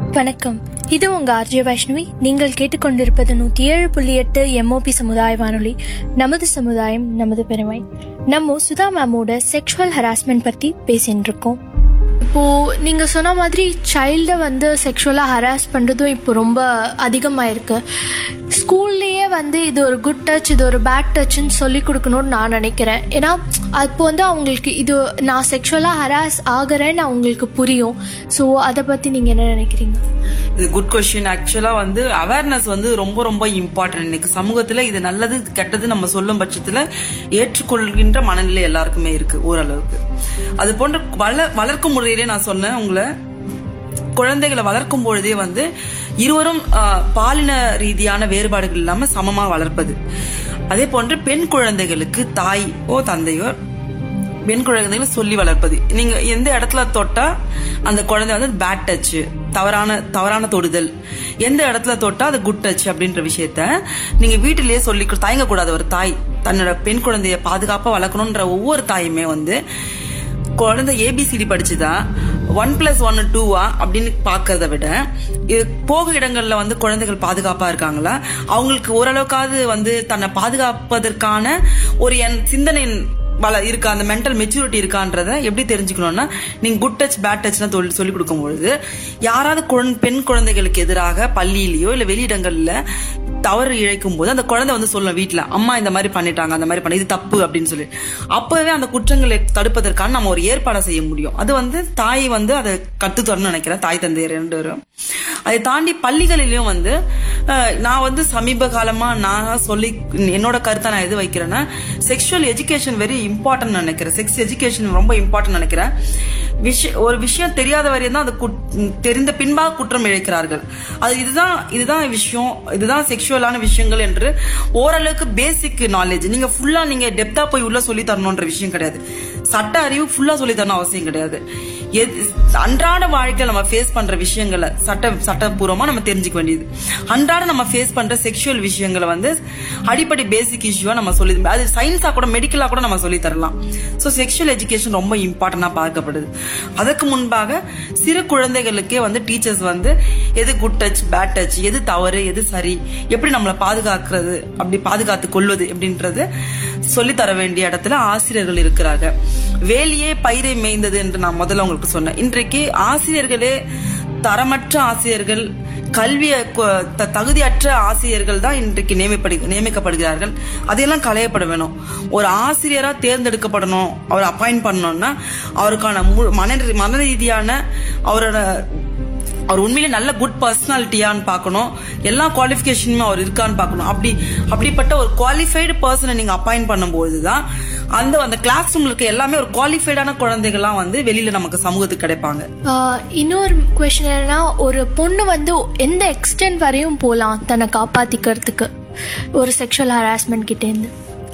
வணக்கம் இது உங்க ஆர்ஜே வைஷ்ணவி நீங்கள் கேட்டுக்கொண்டிருப்பது நூத்தி ஏழு புள்ளி எட்டு எம்ஓபி சமுதாய வானொலி நமது சமுதாயம் நமது பெருமை நம்ம சுதா மேமோட செக்ஷுவல் ஹராஸ்மெண்ட் பத்தி பேசிட்டு இருக்கோம் இப்போ நீங்க சொன்ன மாதிரி சைல்டை வந்து செக்ஷுவலா ஹராஸ் பண்றதும் இப்போ ரொம்ப அதிகமாயிருக்கு ஸ்கூல்லையே வந்து இது ஒரு குட் டச் இது ஒரு பேட் டச்னு சொல்லி கொடுக்கணும்னு நான் நினைக்கிறேன் ஏன்னா அப்போ வந்து அவங்களுக்கு இது நான் செக்ஷுவலா ஹராஸ் ஆகிறேன்னு அவங்களுக்கு புரியும் ஸோ அதை பத்தி நீங்க என்ன நினைக்கிறீங்க இது குட் கொஸ்டின் ஆக்சுவலா வந்து அவேர்னஸ் வந்து ரொம்ப ரொம்ப இம்பார்ட்டன்ட் இன்னைக்கு சமூகத்துல இது நல்லது கெட்டது நம்ம சொல்லும் பட்சத்துல ஏற்றுக்கொள்கின்ற மனநிலை எல்லாருக்குமே இருக்கு ஓரளவுக்கு அது போன்ற வள வளர்க்கும் முறையிலே நான் சொன்னேன் உங்களை குழந்தைகளை வளர்க்கும் பொழுதே வந்து இருவரும் ஆ, பாலின ரீதியான வேறுபாடுகள் இல்லாம சமமா வளர்ப்பது அதே போன்று பெண் குழந்தைகளுக்கு தாயோ தந்தையோ பெண் குழந்தைகளை சொல்லி வளர்ப்பது நீங்க எந்த இடத்துல தொட்டா அந்த குழந்தை வந்து பேட் டச் தவறான தவறான தொடுதல் எந்த இடத்துல தொட்டா அது குட் டச் அப்படின்ற விஷயத்த நீங்க வீட்டிலேயே சொல்லி தயங்க கூடாது ஒரு தாய் தன்னோட பெண் குழந்தைய பாதுகாப்பா வளர்க்கணும்ன்ற ஒவ்வொரு தாயுமே வந்து குழந்தை ஏபிசிடி படிச்சுதா ஒன் பிளஸ் ஒன் டூவா அப்படின்னு பாக்குறத விட இது போக இடங்கள்ல வந்து குழந்தைகள் பாதுகாப்பா இருக்காங்களா அவங்களுக்கு ஓரளவுக்காவது வந்து தன்னை பாதுகாப்பதற்கான ஒரு என் சிந்தனை வள இருக்கா அந்த மென்டல் மெச்சூரிட்டி இருக்கான்றத எப்படி தெரிஞ்சுக்கணும்னா நீங்க குட் டச் பேட் டச்னா சொல்லி கொடுக்கும் பொழுது யாராவது குழந்தை பெண் குழந்தைகளுக்கு எதிராக பள்ளியிலயோ இல்ல வெளியிடங்கள்ல தவறு இழைக்கும் போது அந்த குழந்தை வந்து சொல்லும் வீட்ல அம்மா இந்த மாதிரி பண்ணிட்டாங்க அந்த மாதிரி பண்ணி இது தப்பு அப்படின்னு சொல்லி அப்பவே அந்த குற்றங்களை தடுப்பதற்கான நம்ம ஒரு ஏற்பாடை செய்ய முடியும் அது வந்து தாய் வந்து அதை கத்து தரணும்னு நினைக்கிறேன் தாய் தந்தையர் ரெண்டு பேரும் அதை தாண்டி பள்ளிகளிலும் வந்து அஹ், நான் வந்து சமீப காலமா நான் சொல்லி என்னோட கருத்தை நான் எது வைக்கிறேன்னா செக்ஷுவல் எஜுகேஷன் வெரி இம்பார்ட்டன்ட் நினைக்கிறேன் செக்ஸ் எஜுகேஷன் ரொம்ப இம்பார்ட்டன்ட் நினைக்கிறேன் விஷயம் ஒரு விஷயம் தெரியாத வரையும் தான் அது குட்- தெரிந்த பின்பாக குற்றம் இழைக்கிறார்கள் அது இதுதான் இதுதான் விஷயம் இதுதான் செக்ஷுவலான விஷயங்கள் என்று ஓரளவுக்கு பேசிக் நாலேஜ் நீங்க ஃபுல்லா நீங்க டெப்தா போய் உள்ள சொல்லி தரணும்ன்ற விஷயம் கிடையாது சட்ட அறிவு ஃபுல்லா சொல்லி தரணும் அவசியம் கிடையாது எது- அன்றாட வாழ்க்கையில நம்ம ஃபேஸ் பண்ற விஷயங்களை சட்ட சட்டபூர்வமா நம்ம தெரிஞ்சுக்க வேண்டியது அன்றாட நம்ம ஃபேஸ் பண்ற செக்ஷுவல் விஷயங்களை வந்து அடிப்படை பேசிக் இஷ்யூவா நம்ம சொல்லி அது சயின்ஸா கூட மெடிக்கலா கூட நம்ம சொல்லி தரலாம் ஸோ செக்ஷுவல் எஜுகேஷன் ரொம்ப இம்பார்ட்டன்டா பார்க்கப்படுது அதற்கு முன்பாக சிறு குழந்தைகளுக்கே வந்து டீச்சர்ஸ் வந்து எது குட் டச் பேட் டச் எது தவறு எது சரி எப்படி நம்மளை பாதுகாக்கிறது அப்படி பாதுகாத்து கொள்வது அப்படின்றது சொல்லி தர வேண்டிய இடத்துல ஆசிரியர்கள் இருக்கிறாங்க வேலியே பயிரை மேய்ந்தது என்று நான் முதல்ல உங்களுக்கு சொன்னேன் இன்றைக்கு ஆசிரியர்களே தரமற்ற ஆசிரியர்கள் கல்விய கு- த- தகுதியற்ற ஆசிரியர்கள் தான் இன்றைக்கு நியமிப்படு நியமிக்கப்படுகிறார்கள் அதையெல்லாம் களையப்பட வேணும் ஒரு ஆசிரியரா தேர்ந்தெடுக்கப்படணும் அவர் அப்பாயிண்ட் பண்ணணும்னா அவருக்கான மு- மன மன ரீதியான அவரோட அவர் உண்மையிலே நல்ல குட் பர்சனாலிட்டியான்னு பார்க்கணும் எல்லா குவாலிஃபிகேஷனுமே அவர் இருக்கான்னு பார்க்கணும் அப்படி அப்படிப்பட்ட ஒரு குவாலிஃபைடு பர்சனை நீங்க அப்பாயிண்ட் பண்ணும்போது தான் அந்த அந்த கிளாஸ் ரூம்ல இருக்க எல்லாமே ஒரு குவாலிஃபைடான குழந்தைகள்லாம் வந்து வெளியில நமக்கு சமூகத்துக்கு கிடைப்பாங்க ஆஹ் இன்னொரு கொஸ்டின் என்னன்னா ஒரு பொண்ணு வந்து எந்த எக்ஸ்டென்ட் வரையும் போகலாம் தன்னை காப்பாத்திக்கிறதுக்கு ஒரு செக்ஷுவல் ஹராஸ்மெண்ட் கிட்ட இருந்து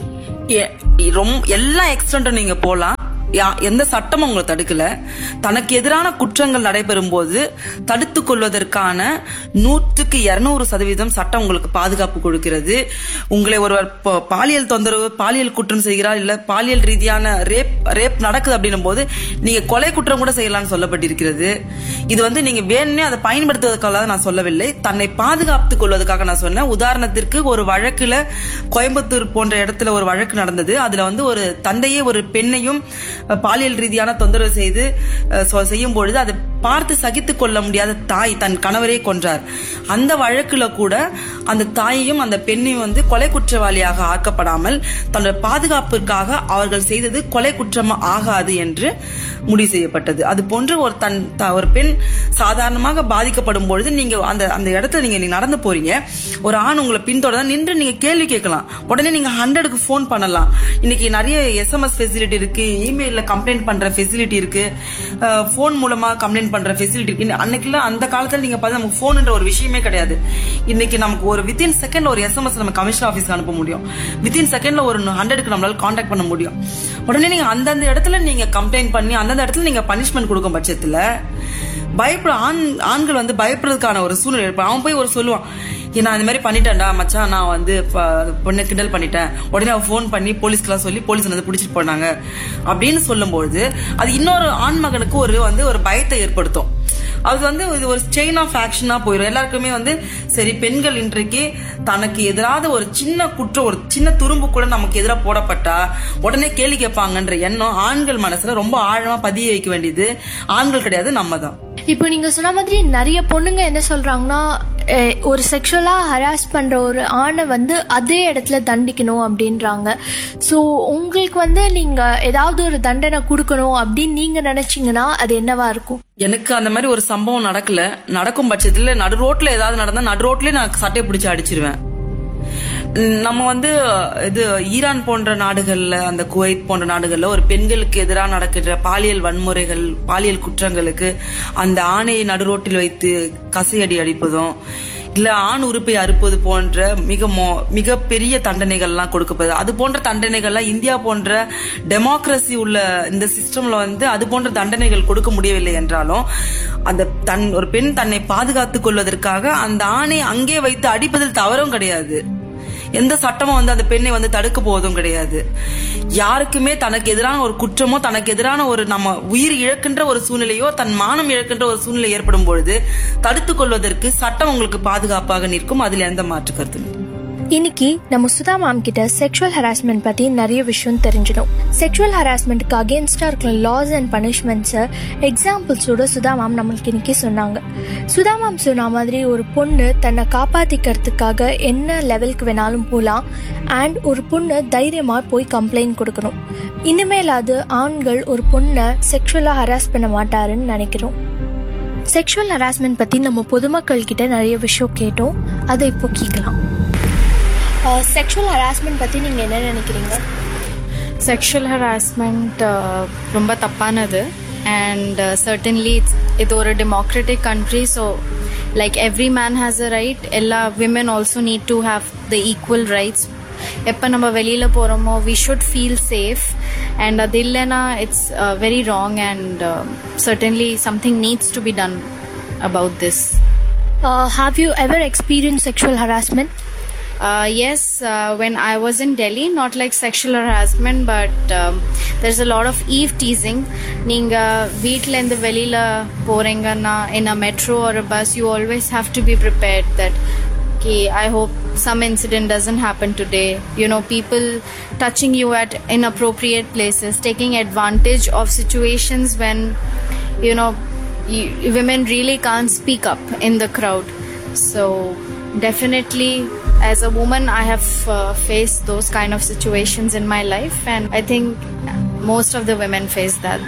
எ- ரொம்ப எல்லா எக்ஸ்டென்ட்டும் நீங்க போலாம் யா- எந்த சட்டமும் உங்களை தடுக்கல தனக்கு எதிரான குற்றங்கள் நடைபெறும் போது தடுத்து கொள்வதற்கான நூற்றுக்கு இருநூறு சதவீதம் சட்டம் உங்களுக்கு பாதுகாப்பு கொடுக்கிறது உங்களை ஒருவர் ப- பாலியல் தொந்தரவு பாலியல் குற்றம் செய்கிறார் இல்ல பாலியல் ரீதியான ரேப் ரேப் நடக்குது அப்படின்னும் போது நீங்க கொலை குற்றம் கூட செய்யலாம்னு சொல்லப்பட்டிருக்கிறது இது வந்து நீங்க வேணும்னே அதை பயன்படுத்துவதற்காக நான் சொல்லவில்லை தன்னை பாதுகாத்துக் கொள்வதற்காக நான் சொன்னேன் உதாரணத்திற்கு ஒரு வழக்குல கோயம்புத்தூர் போன்ற இடத்துல ஒரு வழக்கு நடந்தது அதுல வந்து ஒரு தந்தையே ஒரு பெண்ணையும் அஹ், பாலியல் ரீதியான தொந்தரவு செய்து அஹ், சொ- செய்யும் பொழுது அதை பார்த்து சகித்துக் கொள்ள முடியாத தாய் தன் கணவரை கொன்றார் அந்த வழக்குல கூட அந்த தாயையும் அந்த பெண்ணையும் வந்து கொலை குற்றவாளியாக ஆக்கப்படாமல் தன்னோட பாதுகாப்பிற்காக அவர்கள் செய்தது கொலை குற்றம் ஆகாது என்று முடிவு செய்யப்பட்டது அது போன்று ஒரு தன் த- ஒரு பெண் சாதாரணமாக பாதிக்கப்படும் பொழுது நீங்க அந்த அந்த இடத்துல நீங்க நீங்க நடந்து போறீங்க ஒரு ஆண் உங்களை பின்தொடர்ந்து நின்று நீங்க கேள்வி கேட்கலாம் உடனே நீங்க ஹண்ட்ரடுக்கு ஃபோன் பண்ணலாம் இன்னைக்கு நிறைய எஸ்எம்எஸ் ஃபெசிலிட்டி இருக்கு இமெயில்ல கம்ப்ளைண்ட் பண்ற ஃபெசிலிட்டி இருக்கு ஃபோன் மூலமா கம்ப்ளைண்ட் பண்ற ஃபெசிலிட்டி இருக்கு அன்னைக்குலாம் அந்த காலத்துல நீங்க பார்த்தா நமக்கு ஃபோன்ன்ற ஒரு விஷயமே கிடையாது இன்னைக்கு நமக்கு ஒரு வித்தின் செகண்ட்ல ஒரு எஸ்எம்எஸ் நம்ம கமிஷன் ஆஃபீஸ்க்கு அனுப்ப முடியும் வித்தின் செகண்ட்ல ஒரு ஹண்ட்ரடுக்கு நம்மளால காண்டாக்ட் பண்ண முடியும் உடனே நீங்க அந்தந்த இடத்துல நீங்க கம்ப்ளைண்ட் பண்ணி அந்தந்த இடத்துல நீங்க பனிஷ்மெண்ட் கொடுக்கும் பட்சத்துல பயப்பட ஆண் ஆண்கள் வந்து பயப்படுறதுக்கான ஒரு சூழ்நிலை ஏற்படும். அவன் போய் ஒரு சொல்லுவான் "ஏய், நான் இந்த மாதிரி பண்ணிட்டேன்டா மச்சான் நான் வந்து ப- பொண்ணை கிண்டல் பண்ணிட்டேன் உடனே அவன் ஃபோன் பண்ணி போலீஸ்க்குலாம் சொல்லி போலீஸ் வந்து பிடிச்சிட்டு போனாங்க அப்படின்னு சொல்லும்போது அது இன்னொரு ஆண் மகனுக்கு ஒரு வந்து ஒரு பயத்தை ஏற்படுத்தும் அது வந்து இது ஒரு செயின் ஆஃப் ஆக்ஷனா போயிடும் எல்லாருக்குமே வந்து சரி பெண்கள் இன்றைக்கு தனக்கு எதிராத ஒரு சின்ன குற்றம் ஒரு சின்ன துரும்பு கூட நமக்கு எதிராக போடப்பட்டா உடனே கேள்வி கேட்பாங்கன்ற எண்ணம் ஆண்கள் மனசுல ரொம்ப ஆழமா பதிய வைக்க வேண்டியது ஆண்கள் கிடையாது நம்ம தான் இப்போ நீங்க சொன்ன மாதிரி நிறைய பொண்ணுங்க என்ன சொல்றாங்கன்னா அஹ், ஒரு செக்ஷுவலா ஹராஸ் பண்ற ஒரு ஆணை வந்து அதே இடத்துல தண்டிக்கணும் அப்படின்றாங்க ஸோ உங்களுக்கு வந்து நீங்க ஏதாவது ஒரு தண்டனை கொடுக்கணும் அப்படின்னு நீங்க நினைச்சீங்கன்னா அது என்னவா இருக்கும் எனக்கு அந்த மாதிரி ஒரு சம்பவம் நடக்கல நடக்கும் பட்சத்துல நடு ரோட்ல ஏதாவது நடந்தா நடு ரோட்லயே நான் சட்டையை பிடிச்சு அடிச்சிருவேன் உம், நம்ம வந்து இது ஈரான் போன்ற நாடுகள்ல அந்த குவைத் போன்ற நாடுகள்ல ஒரு பெண்களுக்கு எதிராக நடக்கிற பாலியல் வன்முறைகள் பாலியல் குற்றங்களுக்கு அந்த ஆணையை நடுரோட்டில் வைத்து கசையடி அடிப்பதும் இல்ல ஆண் உறுப்பை அறுப்பது போன்ற மிக மோ மிகப்பெரிய தண்டனைகள்லாம் கொடுக்கப்படுது அது போன்ற தண்டனைகள்லாம் இந்தியா போன்ற டெமோக்ரஸி உள்ள இந்த சிஸ்டம்ல வந்து அது போன்ற தண்டனைகள் கொடுக்க முடியவில்லை என்றாலும் அந்த தன் ஒரு பெண் தன்னை பாதுகாத்துக் கொள்வதற்காக அந்த ஆணை அங்கே வைத்து அடிப்பதில் தவறும் கிடையாது எந்த சட்டமும் வந்து அந்த பெண்ணை வந்து தடுக்க போவதும் கிடையாது யாருக்குமே தனக்கு எதிரான ஒரு குற்றமோ தனக்கு எதிரான ஒரு நம்ம உயிர் இழக்கின்ற ஒரு சூழ்நிலையோ தன் மானம் இழக்கின்ற ஒரு சூழ்நிலை ஏற்படும் பொழுது தடுத்துக் கொள்வதற்கு சட்டம் உங்களுக்கு பாதுகாப்பாக நிற்கும் அதில் எந்த மாற்று கருத்தும் இல்லை. இன்னைக்கு நம்ம சுதா மேம் கிட்ட செக்ஷுவல் ஹராஸ்மெண்ட் பத்தி நிறைய விஷயம் தெரிஞ்சிடும் செக்ஷுவல் ஹராஸ்மெண்ட்க்கு அகேன்ஸ்டா இருக்கிற லாஸ் அண்ட் பனிஷ்மெண்ட்ஸை எக்ஸாம்பிள்ஸோட சுதா மேம் நம்மளுக்கு இன்னைக்கு சொன்னாங்க சுதா மேம் சொன்ன மாதிரி ஒரு பொண்ணு தன்னை காப்பாத்திக்கிறதுக்காக என்ன லெவலுக்கு வேணாலும் போகலாம் அண்ட் ஒரு பொண்ணு தைரியமா போய் கம்ப்ளைண்ட் கொடுக்கணும் இனிமேலாவது ஆண்கள் ஒரு பொண்ணை செக்ஷுவலா ஹராஸ் பண்ண மாட்டாருன்னு நினைக்கிறோம் செக்ஷுவல் ஹராஸ்மெண்ட் பத்தி நம்ம பொதுமக்கள் கிட்ட நிறைய விஷயம் கேட்டோம் அதை இப்போ கேட்கலாம் செக்ஷுவல் ஹராஸ்மெண்ட் பத்தி நீங்க என்ன நினைக்கிறீங்க செக்ஷுவல் ஹராஸ்மெண்ட் ரொம்ப தப்பானது அண்ட் சர்டன்லி இது ஒரு democratic country so like every man has a right எல்லா women also need to have the equal rights எப்போ நம்ம வெளியில் போகிறோமோ we should feel safe and அது இல்லைன்னா it's very wrong and certainly something needs to be done about this Uh, have you ever experienced sexual harassment? Uh, yes, uh, when I was in Delhi, not like sexual harassment, but um, there's a lot of eve teasing. நீங்க வீட்ல இருந்து வெளியில போறீங்கன்னா in a metro or a bus, you always have to be prepared that okay, I hope some incident doesn't happen today. You know, people touching you at inappropriate places, taking advantage of situations when you know you, women really can't speak up in the crowd. So definitely as a woman i have uh, faced those kind of situations in my life and i think most of the women face that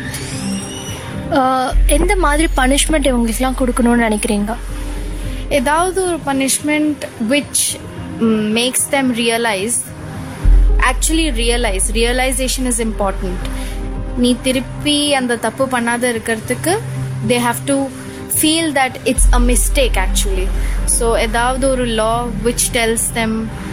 Uh, எந்த மாதிரி punishment இவங்களுக்குலாம் கொடுக்கணும்னு நினைக்கிறீங்க ஏதாவது ஒரு punishment which makes them realise actually realise realisation is important நீ திருப்பி அந்த தப்பு பண்ணாத இருக்கிறதுக்கு they have to feel that it's a mistake actually so ஏதாவது ஒரு law which tells them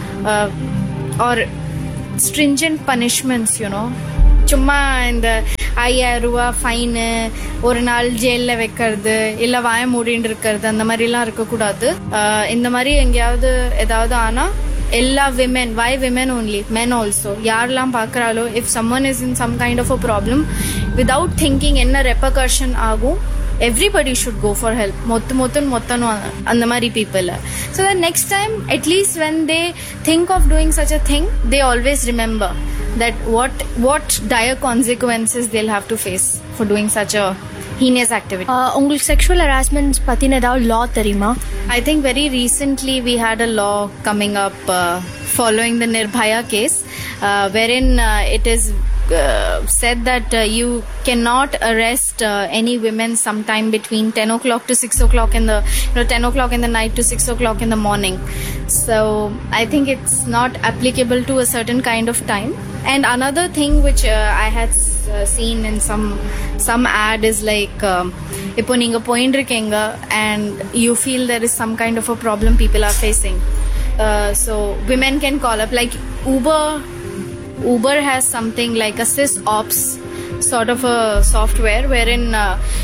or stringent punishments you know சும்மா இந்த ஐயாயிரம் ரூபா ஃபைனு ஒரு நாள் ஜெயில்ல வைக்கிறது இல்ல வாய மூடின்னு இருக்கிறது அந்த மாதிரிலாம் இருக்கக்கூடாது ஆஹ் இந்த மாதிரி எங்கேயாவது ஏதாவது ஆனா எல்லா women why women only men also யாரெல்லாம் பார்க்கறாலோ if someone is in some kind of a problem without thinking என்ன ரெப்பகர்ஷன் ஆகும் everybody should go for help மொத்த மொத்தம் மொத்தனும் அந்த மாதிரி people so the next time at least when they think of doing such a thing they always remember that what what dire consequences they'll have to face for doing such a heinous activity. Uh, உங்களுக்கு sexual harassment பத்தின ஏதாவது லா தெரியுமா I think very recently we had a law coming up uh, following the Nirbhaya case, uh, wherein uh, it is uh, said that uh, you cannot arrest uh, any women sometime between 10 o'clock to 6 o'clock in the you know 10 o'clock in the night to 6 o'clock in the morning so i think it's not applicable to a certain kind of time and another thing which uh, i had uh, seen in some some ad is like um, இப்போ நீங்க போயிட்டு இருக்கீங்க and you feel there is some kind of a problem people are facing uh, so women can call up like uber uber has something like a sys ops sort of a software wherein uh,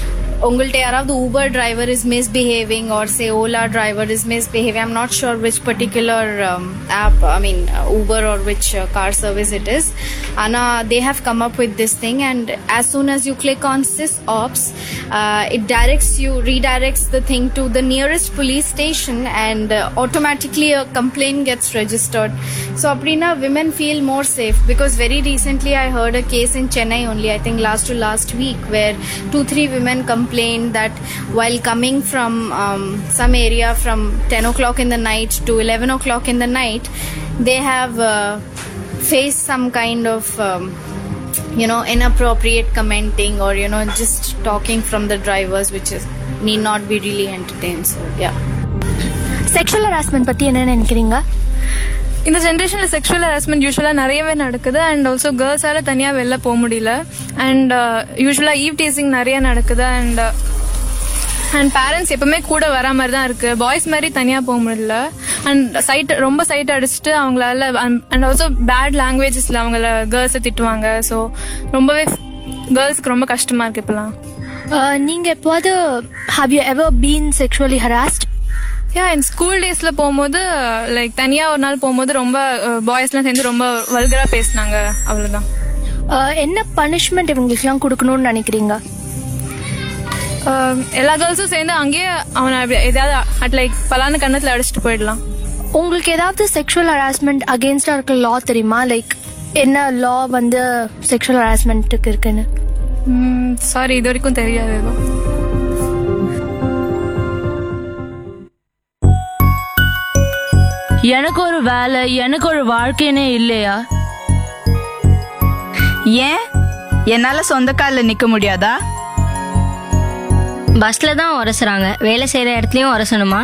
உங்கள்ட்ட யாராவது Uber driver is misbehaving or say Ola driver is misbehaving I'm not sure which particular app I mean Uber or which car service it is ஆனா they have come up with this thing and as soon as you click on sys ops uh, it directs you redirects the thing to the nearest police station and uh, automatically a complaint gets registered so aprina women feel more safe because very recently i heard a case in chennai only i think last to last week where two three women complained that while coming from um, some area from 10 o'clock in the night to 11 o'clock in the night they have uh, faced some kind of um, you know inappropriate commenting or you know just talking from the drivers which is need not be really entertained so yeah sexual harassment பத்தி என்ன நினைக்கிறீங்க இந்த ஜென்ரேஷன்ல sexual harassment யூஸ்வலா நிறையவே நடக்குது and also கேர்ள்ஸால தனியா வெளில போக முடியல அண்ட் யூஸ்வலா ஈவ் டீசிங் நிறைய நடக்குது அண்ட் அண்ட் பேரண்ட்ஸ் எப்பவுமே கூட வரா மாதிரி தான் இருக்கு பாய்ஸ் மாதிரி தனியா போக முடியல அண்ட் சைட் ரொம்ப சைட் அடிச்சுட்டு அவங்களால அண்ட் ஆல்சோ பேட் லாங்குவேஜஸ்ல அவங்கள கேர்ள்ஸை திட்டுவாங்க ஸோ ரொம்பவே கேர்ள்ஸ்க்கு ரொம்ப கஷ்டமா இருக்கு இப்பெல்லாம் Uh, நீங்க எப்போது have you ever been sexually harassed yeah என் ஸ்கூல் டேஸ்ல போகும்போது லைக் தனியா ஒரு நாள் போகும்போது ரொம்ப பாய்ஸ்லாம் சேர்ந்து ரொம்ப வல்கரா பேசினாங்க அவ்வளவுதான் என்ன பனிஷ்மெண்ட் இவங்களுக்குலாம் கொடுக்கணும்னு நினைக்கிறீங்க அஹ், எல்லா கேர்ள்ஸும் சேர்ந்து அங்கேயே அவனை அப்படி ஏதாவது அட் லைக் பலான கண்ணத்துல அடிச்சுட்டு போயிடலாம் உங்களுக்கு ஏதாவது செக்ஷுவல் ஹராஸ்மெண்ட் அகேன்ஸ்டா இருக்க லா தெரியுமா லைக் என்ன லா வந்து செக்ஷுவல் ஹராஸ்மெண்ட்டுக்கு இருக்குன்னு சாரி இது வரைக்கும் தெரியாது எதுவும். எனக்கு ஒரு வேலை எனக்கு ஒரு வாழ்க்கைனே இல்லையா ஏன் என்னால சொந்த காலில் நிக்க முடியாதா பஸ்ல தான் உரசுறாங்க வேலை செய்யற இடத்துலயும் உரசணுமா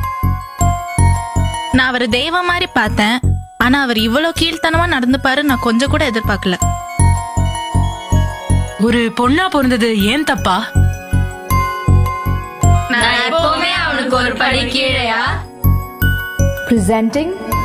நான் அவரை தெய்வம் மாதிரி பார்த்தேன் ஆனா அவர் இவ்வளவு கீழ்த்தனமா நடந்துப்பாரு நான் கொஞ்சம் கூட எதிர்பார்க்கல ஒரு பொண்ணா பிறந்தது ஏன் தப்பா நான் எப்பவுமே அவனுக்கு ஒரு படி கீழையா Presenting